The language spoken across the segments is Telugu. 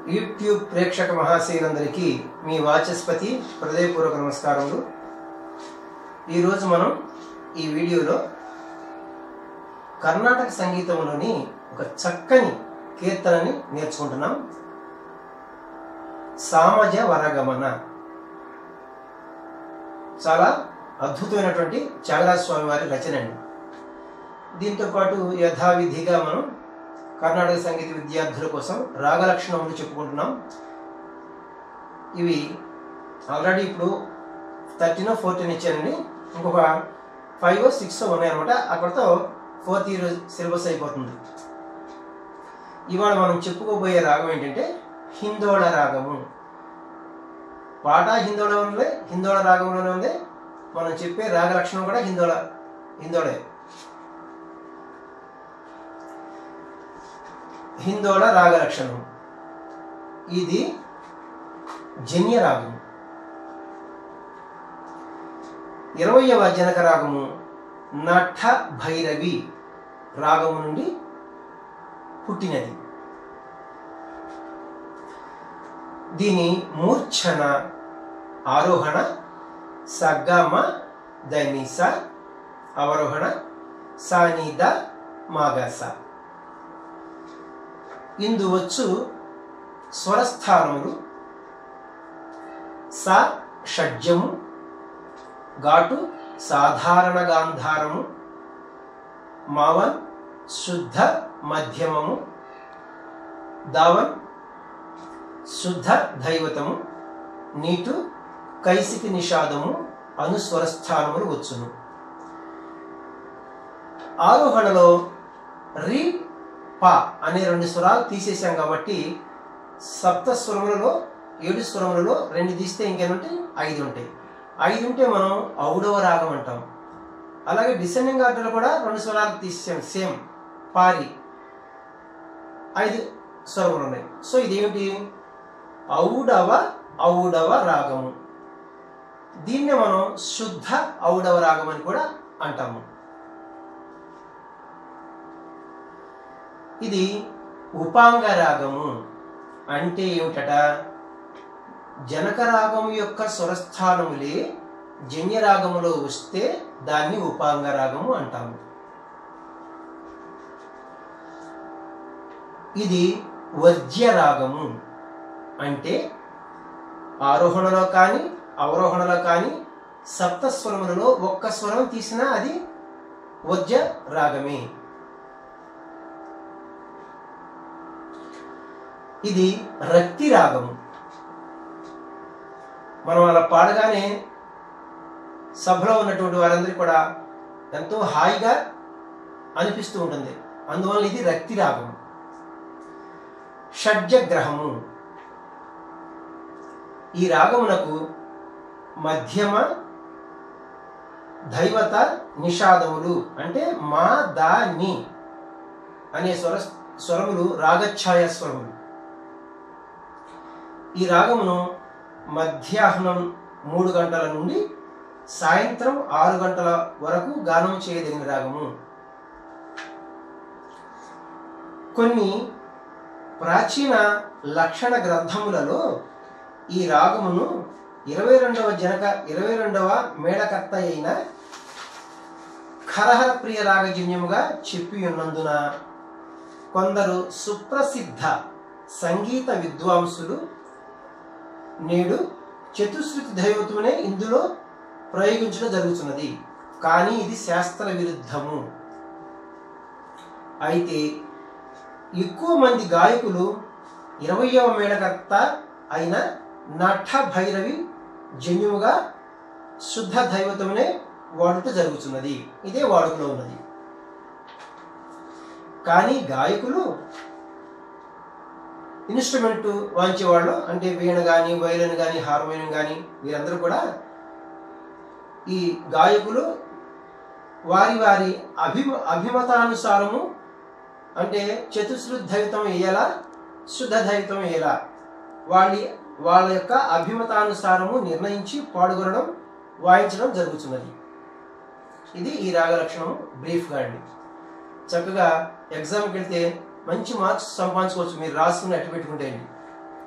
యూట్యూబ్ ప్రేక్షక మహాశయులందరికీ మీ వాచస్పతి హృదయపూర్వక నమస్కారములు ఈరోజు మనం ఈ వీడియోలో కర్ణాటక సంగీతంలోని ఒక చక్కని కీర్తనని నేర్చుకుంటున్నాం సామజ వరగమన చాలా అద్భుతమైనటువంటి త్యాగరాజ స్వామి వారి రచన అండి దీంతో పాటు యథావిధిగా మనం కర్ణాటక సంగీత విద్యార్థుల కోసం రాగలక్షణములు చెప్పుకుంటున్నాం ఇవి ఆల్రెడీ ఇప్పుడు థర్టీన్ ఫోర్టీన్ ఇచ్చానండి ఇంకొక ఫైవ్ సిక్స్ ఉన్నాయన్నమాట అక్కడతో ఫోర్త్ ఇయర్ సిలబస్ అయిపోతుంది ఇవాళ మనం చెప్పుకోబోయే రాగం ఏంటంటే హిందోళ రాగము పాట హిందోళ ఉంది హిందోళ రాగంలోనే ఉంది మనం చెప్పే రాగ లక్షణం కూడా హిందోళ హిందోళే హిందోళ రాగ లక్షణం ఇది జన్య రాగం ఇరవయవ జనక రాగము నఠ భైరవి రాగము నుండి పుట్టినది దీని మూర్ఛన ఆరోహణ సగ్గమ దనిస అవరోహణ సానిద మాగస ఇందు వచ్చు స్వరస్థానములు స షడ్జము ఘాటు సాధారణ గాంధారము మావన్ శుద్ధ మధ్యమము దావన్ శుద్ధ దైవతము నీటు కైసికి నిషాదము అనుస్వరస్థానములు వచ్చును ఆరోహణలో రి ప అనే రెండు స్వరాలు తీసేసాం కాబట్టి సప్త స్వరములలో ఏడు స్వరములలో రెండు తీస్తే ఇంకేమంటే ఐదు ఉంటాయి ఐదు ఉంటే మనం ఔడవ రాగం అంటాం అలాగే డిసెండింగ్ ఆర్డర్లో కూడా రెండు స్వరాలు తీసేసాం సేమ్ పారి ఐదు స్వరములు ఉన్నాయి సో ఇదేమిటి ఔడవ ఔడవ రాగము దీన్నే మనం శుద్ధ ఔడవ రాగం అని కూడా అంటాము ఇది ఉపాంగ రాగము అంటే ఏమిటట జనక రాగము యొక్క స్వరస్థానములే జన్య రాగములో వస్తే దాన్ని ఉపాంగ రాగము అంటాము ఇది వర్జ్య రాగము అంటే ఆరోహణలో కానీ అవరోహణలో కానీ సప్తస్వరములలో ఒక్క స్వరం తీసినా అది వర్జ్య రాగమే ఇది రక్తి రాగము మనం అలా పాడగానే సభలో ఉన్నటువంటి వారందరికీ కూడా ఎంతో హాయిగా అనిపిస్తూ ఉంటుంది అందువల్ల ఇది రక్తి రాగము షడ్జగ్రహము ఈ రాగమునకు మధ్యమ దైవత నిషాదములు అంటే మా దా ని అనే స్వర స్వరములు రాగఛాయ స్వరములు ఈ రాగమును మధ్యాహ్నం మూడు గంటల నుండి సాయంత్రం ఆరు గంటల వరకు గానం చేయదగిన రాగము కొన్ని ప్రాచీన లక్షణ గ్రంథములలో ఈ రాగమును ఇరవై రెండవ జనక ఇరవై రెండవ మేళకర్త అయిన ఖరహర ప్రియ రాగజన్యముగా చెప్పి ఉన్నందున కొందరు సుప్రసిద్ధ సంగీత విద్వాంసులు నేడు చతుశ్రుతి దైవత్వనే ఇందులో ప్రయోగించడం జరుగుతున్నది కానీ ఇది శాస్త్ర విరుద్ధము అయితే ఎక్కువ మంది గాయకులు ఇరవయవ మేళకర్త అయిన నఠ భైరవి జన్యువుగా శుద్ధ దైవతమునే వాడుట జరుగుతున్నది ఇదే వాడుకలో ఉన్నది కానీ గాయకులు ఇన్స్ట్రుమెంట్ వాయించేవాళ్ళు అంటే వీణ కానీ వైలిన్ కానీ హార్మోనియం కానీ వీరందరూ కూడా ఈ గాయకులు వారి వారి అభిమ అభిమతానుసారము అంటే చతుశ్రుద్ధైతం వేయాలా శుద్ధ దైతం వేయాలా వాళ్ళ వాళ్ళ యొక్క అభిమతానుసారము నిర్ణయించి పాడుకొనడం వాయించడం జరుగుతున్నది ఇది ఈ రాగ లక్షణము బ్రీఫ్గా అండి చక్కగా ఎగ్జామ్కి వెళ్తే మంచి మార్క్స్ సంపాదించుకోవచ్చు మీరు రాసుకుని అట్టు పెట్టుకుంటే అండి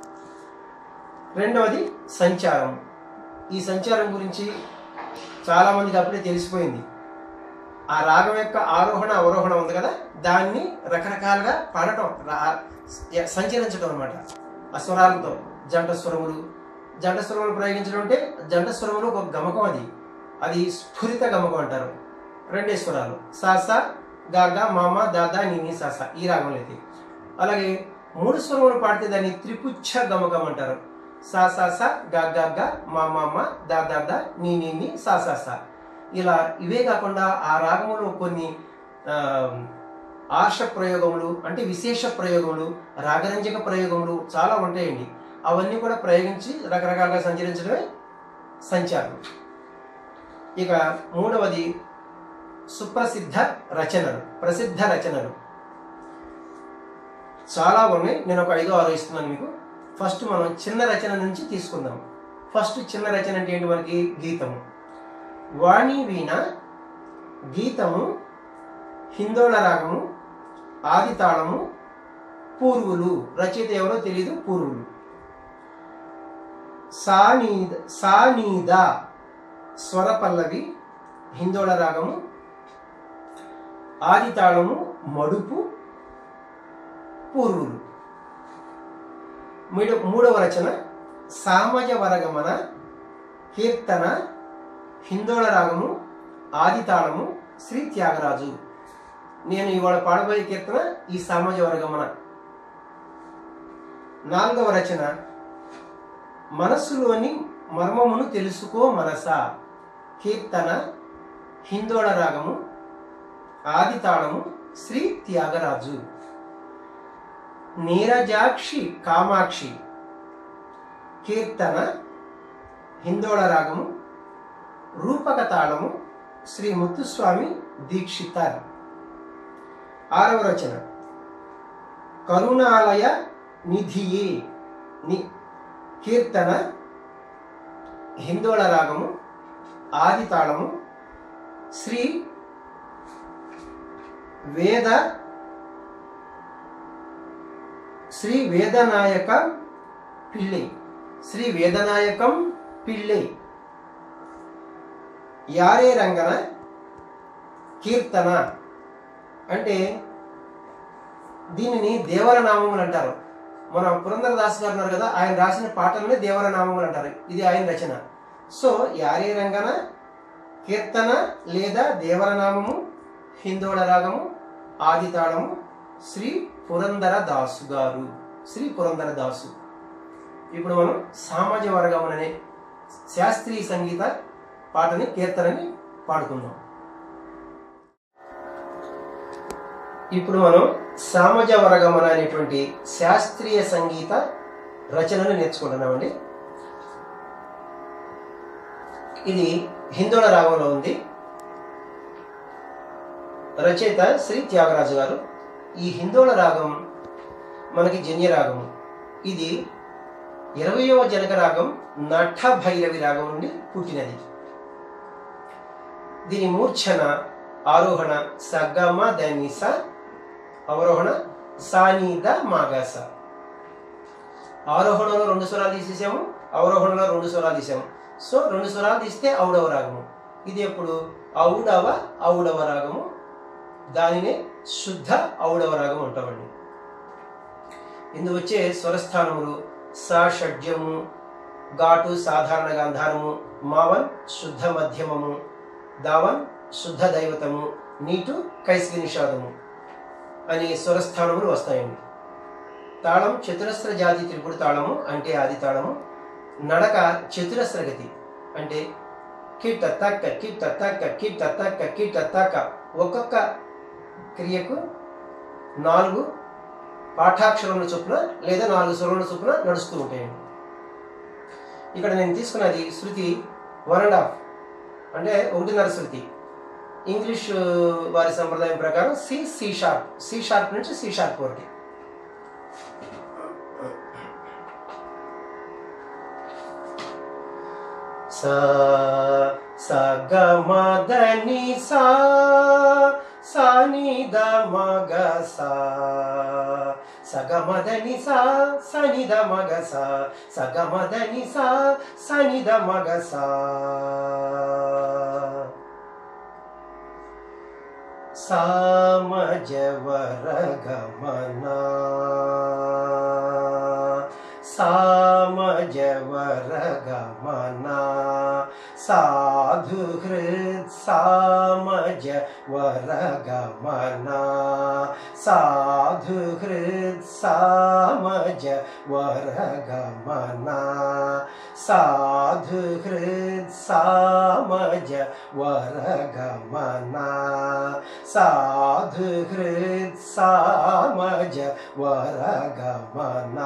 రెండవది సంచారం ఈ సంచారం గురించి చాలామందికి అప్పుడే తెలిసిపోయింది ఆ రాగం యొక్క ఆరోహణ అవరోహణ ఉంది కదా దాన్ని రకరకాలుగా పాడటం రా- సంచరించడం అనమాట ఆ స్వరాలతో జంట స్వరములు జంట స్వరములు ప్రయోగించడం అంటే జంట స్వరములు ఒక గమకం అది అది స్ఫురిత గమకం అంటారు రెండే స్వరాలు సాస గాగా మామ దాదా నిని సాస ఈ రాగంలో అయితే అలాగే మూడు స్వరములు పాడితే దాన్ని త్రిపుచ్చ గమకం అంటారు సా సా సా గా గా గా మా మా మా దా దా దా నీ నీ నీ సా సా సా ఇలా ఇవే కాకుండా ఆ రాగములో కొన్ని ఆ, ఆర్ష ప్రయోగములు అంటే విశేష ప్రయోగములు రాగరంజక ప్రయోగములు చాలా ఉంటాయండి అవన్నీ కూడా ప్రయోగించి రకరకాలుగా సంచరించడమే సంచారం ఇక మూడవది సుప్రసిద్ధ రచనలు ప్రసిద్ధ రచనలు చాలా ఉన్నాయి నేను ఒక ఐదో ఆరో ఇస్తున్నాను మీకు ఫస్ట్ మనం చిన్న రచన నుంచి తీసుకుందాం ఫస్ట్ చిన్న రచన అంటే ఏంటి మనకి గీతము వాణి వీణ గీతము హిందోళ రాగము ఆది తాళము పూర్వులు రచయిత ఎవరో తెలియదు పూర్వులు సానీద సానీద స్వర పల్లవి హిందోళ రాగము ఆది తాళము మడుపు పూర్వులు మూడవ మూడవ రచన సామజ వరగమన కీర్తన హిందోళ రాగము ఆది తాళము శ్రీ త్యాగరాజు నేను ఇవాళ పాడబోయే కీర్తన ఈ సామజ వర్గమన నాలుగవ రచన మనస్సులోని మర్మమును తెలుసుకో మనసా కీర్తన హిందోళ రాగము ఆది తాళము శ్రీ త్యాగరాజు నీరజాక్షి కామాక్షి కీర్తన హిందోళ రాగము రూపక తాళము శ్రీ ముత్తుస్వామి దీక్షితార్ ఆరవ రచన కరుణాలయ నిధియే ని కీర్తన హిందోళ రాగము ఆది తాళము శ్రీ వేద శ్రీ వేదనాయక పిళ్ళై శ్రీ వేదనాయకం పిళ్ళై యారే రంగన కీర్తన అంటే దీనిని దేవర నామములు అంటారు మన పురంధరదాస్ గారు ఉన్నారు కదా ఆయన రాసిన పాటలనే దేవర నామములు అంటారు ఇది ఆయన రచన సో యారే రంగన కీర్తన లేదా దేవర నామము హిందోళ రాగము ఆది తాళము శ్రీ పురందర దాసు గారు శ్రీ పురందర దాసు ఇప్పుడు మనం సామాజ వర్గం అనే శాస్త్రీయ సంగీత పాటని కీర్తనని పాడుకుందాం ఇప్పుడు మనం సామజ వర్గమన అనేటువంటి శాస్త్రీయ సంగీత రచనను నేర్చుకుంటున్నామండి ఇది హిందోళ రాగంలో ఉంది రచయిత శ్రీ త్యాగరాజు గారు ఈ హిందోళ రాగం మనకి జన్య రాగము ఇది ఇరవయవ జనక రాగం నఠ భైరవి రాగం నుండి పుట్టినది దీని మూర్ఛన ఆరోహణ సగమ ధనిస అవరోహణ సానీద మాగాస ఆరోహణలో రెండు స్వరాలు తీసేసాము అవరోహణలో రెండు స్వరాలు తీసాము సో రెండు స్వరాలు తీస్తే ఔడవ రాగము ఇది ఎప్పుడు ఔడవ ఔడవ రాగము దానినే శుద్ధ ఔడవ రాగం అంటామండి ఇందు వచ్చే స్వరస్థానములు సా షడ్జము ఘాటు సాధారణ గాంధారము మావన్ శుద్ధ మధ్యమము దావన్ శుద్ధ దైవతము నీటు కైసిక నిషాదము అనే స్వరస్థానములు వస్తాయండి తాళం చతురస్ర జాతి త్రిపుడు తాళము అంటే ఆది తాళము నడక చతురస్ర గతి అంటే కిట్ తక్క కిట్ తక్క కిట్ తక్క కిట్ తక్క ఒక్కొక్క క్రియకు నాలుగు పాఠాక్షరముల చొప్పున లేదా నాలుగు స్వరముల చొప్పున నడుస్తూ ఉంటాయండి ఇక్కడ నేను తీసుకున్నది శృతి వన్ అండ్ హాఫ్ అంటే ఒకటిన్నర శృతి ఇంగ్లీష్ వారి సంప్రదాయం ప్రకారం C C sharp C sharp నుంచి సి షార్ప్ వరకు సా సా గ మ ద ని సా సా ని ద మ గ సా సగమదని సా సనిద మగస సగమదని సా సనిద మగస సామజవర గమన సామజవర గమన సాధు హృద్ సామజ వర గమన సాధు హృద్ సామజ వర గమన సాధు హృద్ సామజ వర గమన సాధు హృద్ సామజ వర గమన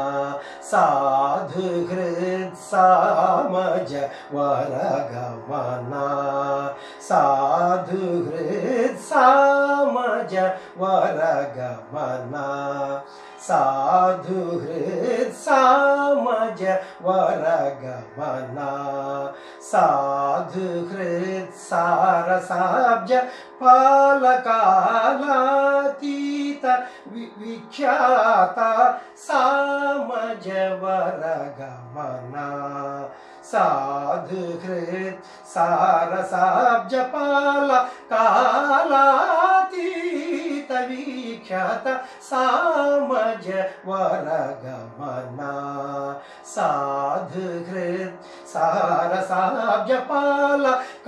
సాధు హృద్ సామజ వర గమన సాధు హృద్ సామజ వర గమన సాధు హృద్ సామజ వర గమన సాధు హృద్ సారసాబ్జ పాలకాలాతీత వి- విఖ్యాత సామజ వర గమన సాధు హృద్ సారసాబ్జ పాల కాలాతీత విఖ్యాత సామజ వర గమన సాధు హృద్ సారసాబ్జ పాల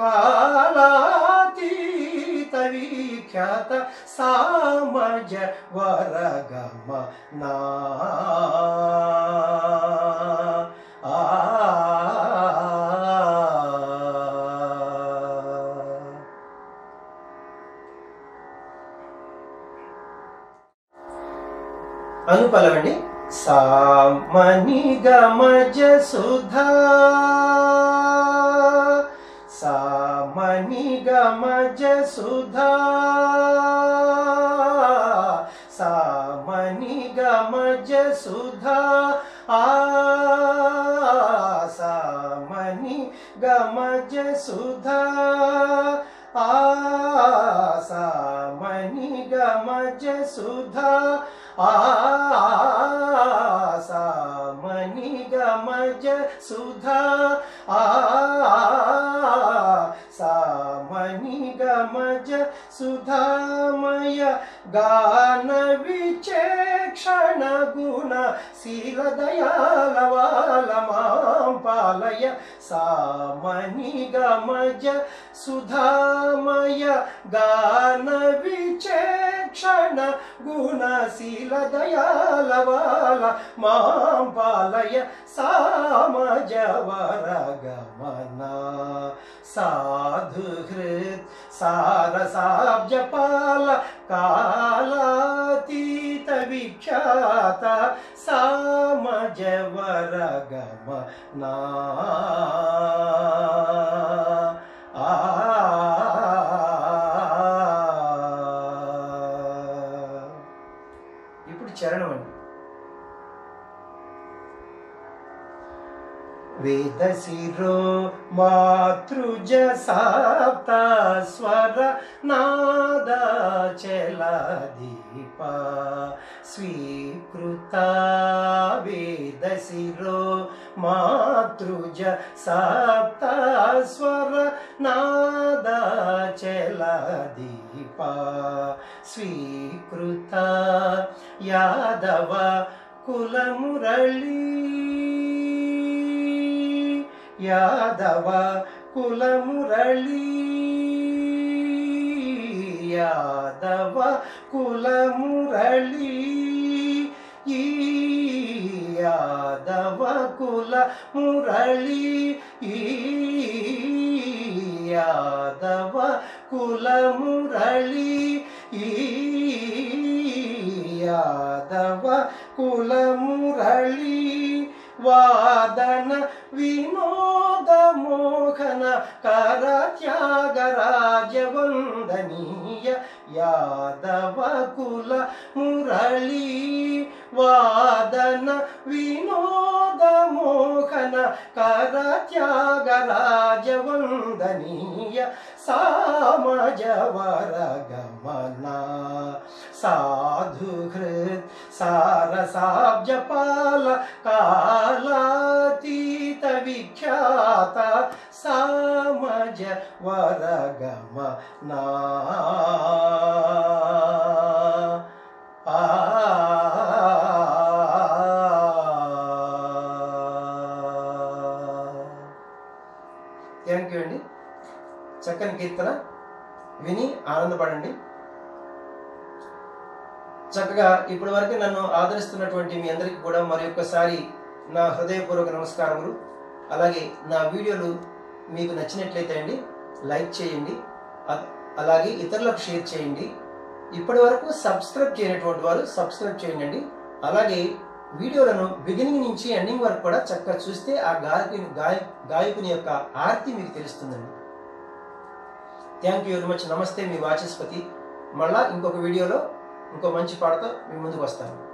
కాలాతీత విఖ్యాత సామజ వర గమన ఆ అనుపలవండి సామని గమజ సుధా సామని గమజ సుధా సామని గమజ సుధా ఆ సామని గమజ సుధా ఆ సామని గమజ సుధా ఆ సామని గమజ సుధా ఆ సామని గమజ సుధామయ గాన విచేక్షణ గుణ శీల దయాలవాల మాం పాలయ సామని గమజ సుధామయ గాన విచేక్షణ గుణశీల దయాలవాల మాం పాలయ సామజవర గమన సాధు హృత్ సారసాబ్జ పాల కాలాతీత విఖ్యాత సామజవర గమనా ఆ ఇప్పుడు చరణం అండి వేద శిరో మాతృజ సాప్త స్వర నాద చల దీప స్వీకృత వేద శిరో మాతృజ సప్త స్వర నాద చల దీప స్వీకృత యాదవ కులమురళీ యాదవ కులమురళీ యాదవ కులమురళీ ఈ యాదవ కుల మురళీ ఈ యాదవ కుల మురళీ ఈ యాదవ కుల మురళీ వాదన వినోద మోహన కర త్యాగరాజ వందనీయ యాదవ కుల మురళీ వాదన వినోద మోహన కర త్యాగరాజ వందనీయ సామజవర గమన సాధు హృత్ సారసాబ్జపాల కాలాతీత విఖ్యాత సామజ వరగమ నా థ్యాంక్ యూ అండి చక్కని కీర్తన విని ఆనందపడండి చక్కగా ఇప్పటి వరకు నన్ను ఆదరిస్తున్నటువంటి మీ అందరికీ కూడా మరి ఒక్కసారి నా హృదయపూర్వక నమస్కారములు అలాగే నా వీడియోలు మీకు నచ్చినట్లయితే అండి లైక్ చేయండి అ- అలాగే ఇతరులకు షేర్ చేయండి ఇప్పటి వరకు సబ్స్క్రైబ్ చేయనటువంటి వారు సబ్స్క్రైబ్ చేయండి అలాగే వీడియోలను బిగినింగ్ నుంచి ఎండింగ్ వరకు కూడా చక్కగా చూస్తే ఆ గాయకుని గాయ గాయకుని యొక్క ఆర్తి మీకు తెలుస్తుందండి థ్యాంక్ యూ వెరీ మచ్ నమస్తే మీ వాచస్పతి మళ్ళా ఇంకొక వీడియోలో ఇంకో మంచి పాటతో మీ ముందుకు వస్తాను